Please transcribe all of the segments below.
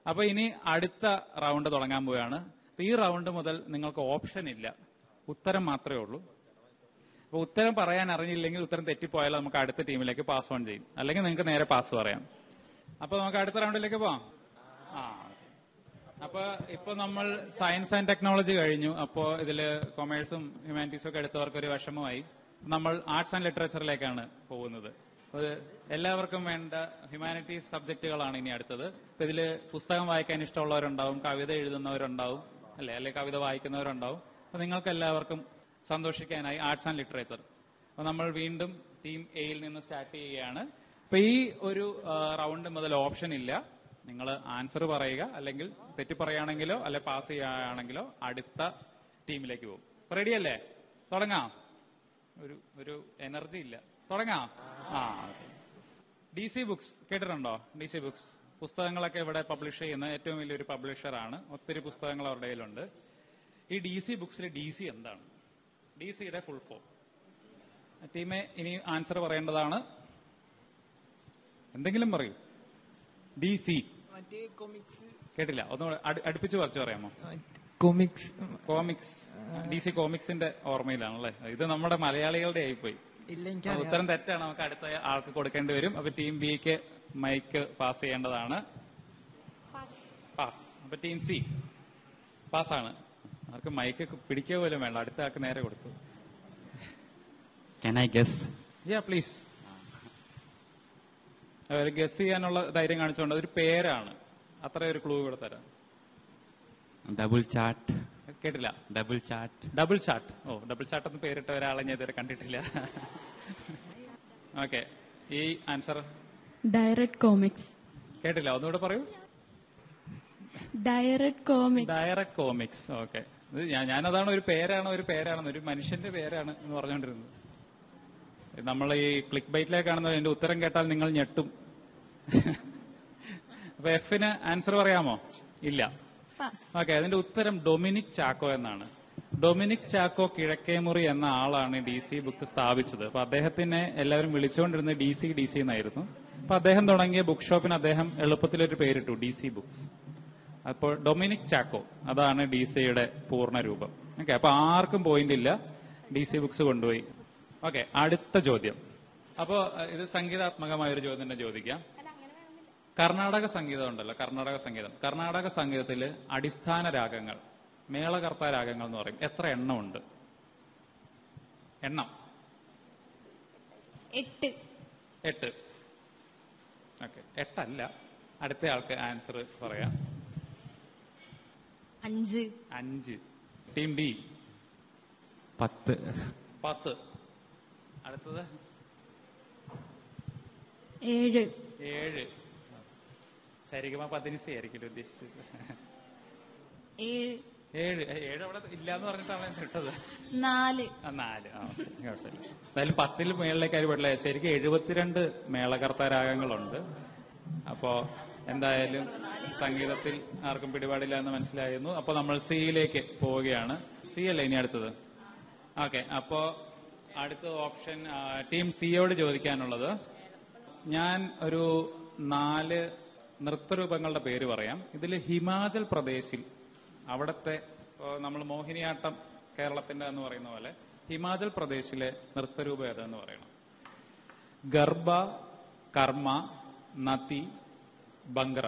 അപ്പൊ ഇനി അടുത്ത റൗണ്ട് തുടങ്ങാൻ പോവുകയാണ് അപ്പൊ ഈ റൗണ്ട് മുതൽ നിങ്ങൾക്ക് ഓപ്ഷൻ ഇല്ല ഉത്തരം മാത്രമേ ഉള്ളൂ അപ്പൊ ഉത്തരം പറയാൻ അറിഞ്ഞില്ലെങ്കിൽ ഉത്തരം തെറ്റിപ്പോയാൽ നമുക്ക് അടുത്ത ടീമിലേക്ക് പാസ് ഓൺ ചെയ്യും അല്ലെങ്കിൽ നിങ്ങൾക്ക് നേരെ പാസ് പറയാം അപ്പൊ നമുക്ക് അടുത്ത റൗണ്ടിലേക്ക് പോവാം ആ അപ്പൊ ഇപ്പൊ നമ്മൾ സയൻസ് ആൻഡ് ടെക്നോളജി കഴിഞ്ഞു അപ്പോ ഇതില് കൊമേഴ്സും ഹ്യൂമാനിറ്റീസും ഒക്കെ എടുത്തവർക്ക് ഒരു വിഷമമായി നമ്മൾ ആർട്സ് ആൻഡ് ലിറ്ററേച്ചറിലേക്കാണ് പോകുന്നത് അത് എല്ലാവർക്കും വേണ്ട ഹ്യൂമാനിറ്റീസ് സബ്ജക്റ്റുകളാണ് ഇനി അടുത്തത് ഇപ്പൊ ഇതില് പുസ്തകം വായിക്കാൻ ഇഷ്ടമുള്ളവരുണ്ടാവും കവിത എഴുതുന്നവരുണ്ടാവും അല്ലെ അല്ലെ കവിത വായിക്കുന്നവരുണ്ടാവും അപ്പൊ നിങ്ങൾക്ക് എല്ലാവർക്കും സന്തോഷിക്കാനായി ആർട്സ് ആൻഡ് ലിറ്ററേച്ചർ അപ്പൊ നമ്മൾ വീണ്ടും ടീം എയിൽ നിന്ന് സ്റ്റാർട്ട് ചെയ്യുകയാണ് അപ്പൊ ഈ ഒരു റൗണ്ട് മുതൽ ഓപ്ഷൻ ഇല്ല നിങ്ങൾ ആൻസർ പറയുക അല്ലെങ്കിൽ തെറ്റി പറയുകയാണെങ്കിലോ അല്ലെ പാസ് ചെയ്യുകയാണെങ്കിലോ അടുത്ത ടീമിലേക്ക് പോകും റെഡി അല്ലേ തുടങ്ങാം ഒരു ഒരു എനർജി ഇല്ല തുടങ്ങാം ആ ഡി സി ബുക്സ് കേട്ടിട്ടുണ്ടോ ഡി സി ബുക്സ് പുസ്തകങ്ങളൊക്കെ ഇവിടെ പബ്ലിഷ് ചെയ്യുന്ന ഏറ്റവും വലിയൊരു പബ്ലിഷറാണ് ഒത്തിരി പുസ്തകങ്ങൾ അവരുടെ കയ്യിലുണ്ട് ഈ ഡി സി ബുക്സിലെ ഡി സി എന്താണ് ഡി സിയുടെ ഫുൾ ഫോം ടീമെ ഇനി ആൻസർ പറയേണ്ടതാണ് എന്തെങ്കിലും പറയൂ ഡി സി മറ്റേ കൊമിക്സ് കേട്ടില്ല ഒന്ന് അടുപ്പിച്ച് പറിച്ചു പറയാമോ കൊമിക്സ് കോമിക്സ് ഡി സി കോമിക്സിന്റെ ഓർമ്മയിലാണല്ലേ ഇത് നമ്മുടെ മലയാളികളുടെ ആയിപ്പോയി ഇല്ല അപ്പൊ എനിക്ക് ഉത്തരം തെറ്റാണ് നമുക്ക് അടുത്ത ആൾക്ക് കൊടുക്കേണ്ടി വരും അപ്പൊ ടീം ബിക്ക് മൈക്ക് പാസ് ചെയ്യേണ്ടതാണ് പാസ് അപ്പൊ ടീം സി പാസ്സാണ് അവർക്ക് മൈക്ക് പിടിക്കുക പോലും വേണ്ട അടുത്ത ആൾക്ക് നേരെ കൊടുത്തു Can I guess? Yeah please അവർ ഗസ് ചെയ്യാനുള്ള ധൈര്യം കാണിച്ചുകൊണ്ട് അതൊരു പേരാണ് അത്ര ഒരു ക്ലൂ ഇവിടെ തരാം Double chart. കേട്ടില്ല Double chart. ഡബിൾ ചാട്ട് ഓ ഡബിൾ ചാട്ട് എന്ന് പേരിട്ട ഒരാളെ ഞാൻ ഇതുവരെ കണ്ടിട്ടില്ല ഓക്കെ ഈ ആൻസർ ഡയറക്ട് കോമിക്സ് കേട്ടില്ല ഒന്നുകൂടെ പറയൂ direct comics direct comics okay ഞാൻ ഞാനതാണ് ഒരു പേരാണ് ഒരു പേരാണെന്ന് ഒരു മനുഷ്യന്റെ പേരാണ് എന്ന് പറഞ്ഞുകൊണ്ടിരുന്നത് നമ്മൾ ഈ ക്ലിക്ക് ബൈറ്റിലേക്ക് കാണുന്ന അതിന്റെ ഉത്തരം കേട്ടാൽ നിങ്ങൾ ഞെട്ടും അപ്പൊ എഫിന് ആൻസർ പറയാമോ ഇല്ല ഓക്കെ അതിന്റെ ഉത്തരം ഡൊമിനിക് ചാക്കോ എന്നാണ് ഡൊമിനിക് ചാക്കോ കിഴക്കേമുറി എന്ന ആളാണ് ഡി സി ബുക്സ് സ്ഥാപിച്ചത് അപ്പൊ അദ്ദേഹത്തിനെ എല്ലാവരും വിളിച്ചുകൊണ്ടിരുന്നത് ഡി സി ഡി സി എന്നായിരുന്നു അപ്പൊ അദ്ദേഹം തുടങ്ങിയ ബുക്ക് ഷോപ്പിന് അദ്ദേഹം എളുപ്പത്തിൽ ഒരു പേരിട്ടു ഡി സി ബുക്സ് അപ്പോൾ ഡൊമിനിക് ചാക്കോ അതാണ് ഡി സിയുടെ പൂർണ്ണ രൂപം ഓക്കെ അപ്പൊ ആർക്കും പോയിന്റ് ഇല്ല ഡി സി ബുക്സ് കൊണ്ടുപോയി ഓക്കെ അടുത്ത ചോദ്യം അപ്പോ അഹ് ഇത് സംഗീതാത്മകമായ ഒരു ചോദ്യം തന്നെ ചോദിക്കാം കർണാടക സംഗീതം ഉണ്ടല്ലോ കർണാടക സംഗീതം കർണാടക സംഗീതത്തില് അടിസ്ഥാന രാഗങ്ങൾ മേളകർത്ത രാഗങ്ങൾ എന്ന് പറയും എത്ര എണ്ണം ഉണ്ട് എണ്ണം എട്ട് എട്ട് ഓക്കെ എട്ടല്ല അടുത്ത ആൾക്ക് ആൻസർ പറയാം അഞ്ച് അഞ്ച് ടീം ഡി പത്ത് പത്ത് അടുത്തത് ഏഴ് ഏഴ് സരിഗമ പതിനിസി ആയിരിക്കില്ല ഉദ്ദേശിച്ചത് ഏഴ് ഏഴ് ഏ, ഏഴ് അവിടെ ഇല്ലാന്ന് പറഞ്ഞിട്ടാണ് ഞാൻ ഇട്ടത് നാല് ആ, നാല് ആ ഓക്കേ. കുഴപ്പമില്ല എന്തായാലും പത്തിൽ മേളിലേക്ക് ആരും പറ്റില്ല ശരിക്കും എഴുപത്തിരണ്ട് മേളകർത്ത രാഗങ്ങളുണ്ട് അപ്പോ എന്തായാലും സംഗീതത്തിൽ ആർക്കും പിടിപാടില്ല എന്ന് മനസ്സിലായിരുന്നു അപ്പൊ നമ്മൾ സിയിലേക്ക് പോവുകയാണ് സി അല്ലേ ഇനി അടുത്തത് ഓക്കെ അപ്പോ അടുത്ത ഓപ്ഷൻ ആ, ടീം സിയോട് ചോദിക്കാനുള്ളത് ഞാൻ ഒരു നാല് നൃത്തരൂപങ്ങളുടെ പേര് പറയാം ഇതിൽ ഹിമാചൽ പ്രദേശിൽ അവിടുത്തെ നമ്മൾ മോഹിനിയാട്ടം കേരളത്തിന്റെ എന്ന് പറയുന്ന പോലെ ഹിമാചൽ പ്രദേശിലെ നൃത്തരൂപം ഏതെന്ന് പറയണം Garba Karma Nati Bhangra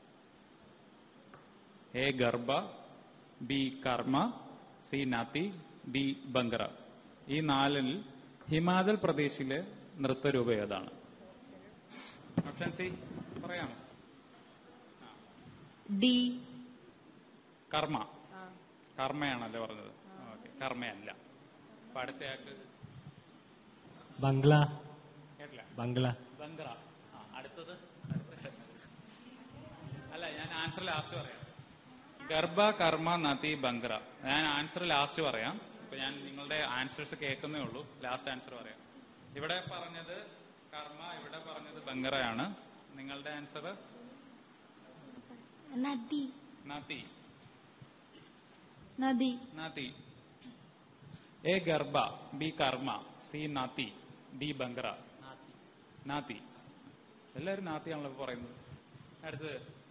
A Garba B Karma C Nati D Bhangra ഈ നാലിൽ ഹിമാചൽ പ്രദേശിലെ നൃത്തരൂപം ഏതാണ് ഓപ്ഷൻ സി പറയാമോ ഡി കർമ്മ കർമ്മയാണല്ലേ പറഞ്ഞത് ഓക്കെ കർമ്മയല്ല അപ്പൊ അടുത്തയാൾക്ക് ബംഗ്ല കേട്ടില്ല ബംഗ്ല ബംഗ്ര ആ, അടുത്തത് അടുത്ത. അല്ല ഞാൻ ആൻസർ ലാസ്റ്റ് പറയാം ഗർഭ കർമ്മ നദി ബംഗ്ര ഞാൻ ആൻസർ ലാസ്റ്റ് പറയാം ഇപ്പൊ ഞാൻ നിങ്ങളുടെ ആൻസേഴ്സ് കേൾക്കുന്നേ ഉള്ളൂ ലാസ്റ്റ് ആൻസർ പറയാം ഇവിടെ പറഞ്ഞത് കർമ്മ ഇവിടെ പറഞ്ഞത് ബംഗ്രയാണ് നിങ്ങളുടെ ആൻസർ നദി നദി നദി Nati A Garba B Karma C Nati D Bhangra Nati എല്ലാവരും നാത്തിയാണല്ലോ ഇപ്പൊ പറയുന്നത് അടുത്തത്